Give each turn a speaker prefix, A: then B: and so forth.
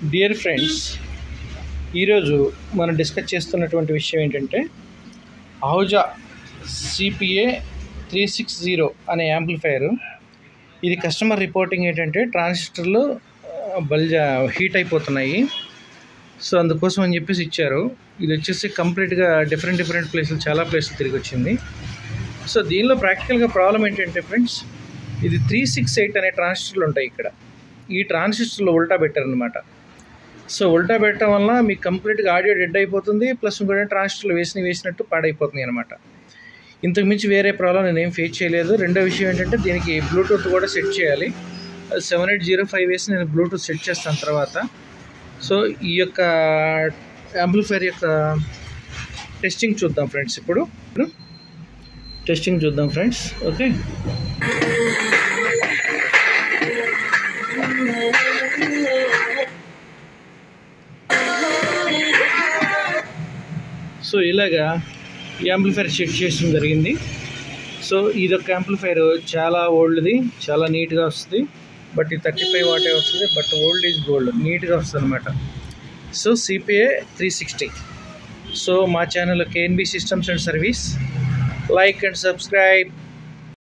A: dear friends ఈరోజు మనం discuss చేస్తున్నటువంటి విషయం ఏంటంటే Ahuja CPA three six zero అనే యాంప్లిఫైయర్ ఇది కస్టమర్ రిపోర్టింగ్ ఏంటంటే ట్రాన్సిస్టర్లు బల్జ హీట్ అయిపోతున్నాయి సో అందుకోసం అని చెప్పేసి ఇచ్చారు ఇది వచ్చేసి కంప్లీట్గా డిఫరెంట్ డిఫరెంట్ ప్లేసులు చాలా ప్లేసులు తిరిగి వచ్చింది సో దీనిలో ప్రాక్టికల్గా ప్రాబ్లం ఏంటంటే ఫ్రెండ్స్ ఇది త్రీ సిక్స్ ఎయిట్ అనే ట్రాన్సిస్టర్లు ఉంటాయి ఇక్కడ ఈ ట్రాన్సిస్టర్లో ఉల్టా పెట్టారనమాట సో ఉల్టా పెట్టడం వల్ల మీకు కంప్లీట్గా ఆడియో డెడ్ అయిపోతుంది ప్లస్ ఇంకోటి ట్రాన్సిస్టర్లు వేసిన వేసినట్టు పాడైపోతుంది అనమాట ఇంతకు మించి వేరే ప్రాబ్లం నేను ఏం ఫేస్ చేయలేదు రెండో విషయం ఏంటంటే దీనికి బ్లూటూత్ కూడా సెట్ చేయాలి సెవెన్ ఎయిట్ జీరో ఫైవ్ వేసి నేను బ్లూటూత్ సెట్ చేస్తాను తర్వాత సో ఈ యొక్క యాంప్లిఫైర్ యొక్క టెస్టింగ్ చూద్దాం ఫ్రెండ్స్ ఇప్పుడు టెస్టింగ్ చూద్దాం ఫ్రెండ్స్ ఓకే సో ఇలాగా ఈ యాంప్లిఫైర్ సెట్ చేయడం జరిగింది సో ఇదొక యాంప్లిఫైర్ చాలా ఓల్డ్ది చాలా నీట్గా వస్తుంది బట్ ఇది థర్టీ ఫైవ్ వాటే వస్తుంది బట్ ఓల్డ్ ఈజ్ గోల్డ్ నీట్గా వస్తుంది అనమాట so CPA three sixty so మా channel KNB systems and service like and subscribe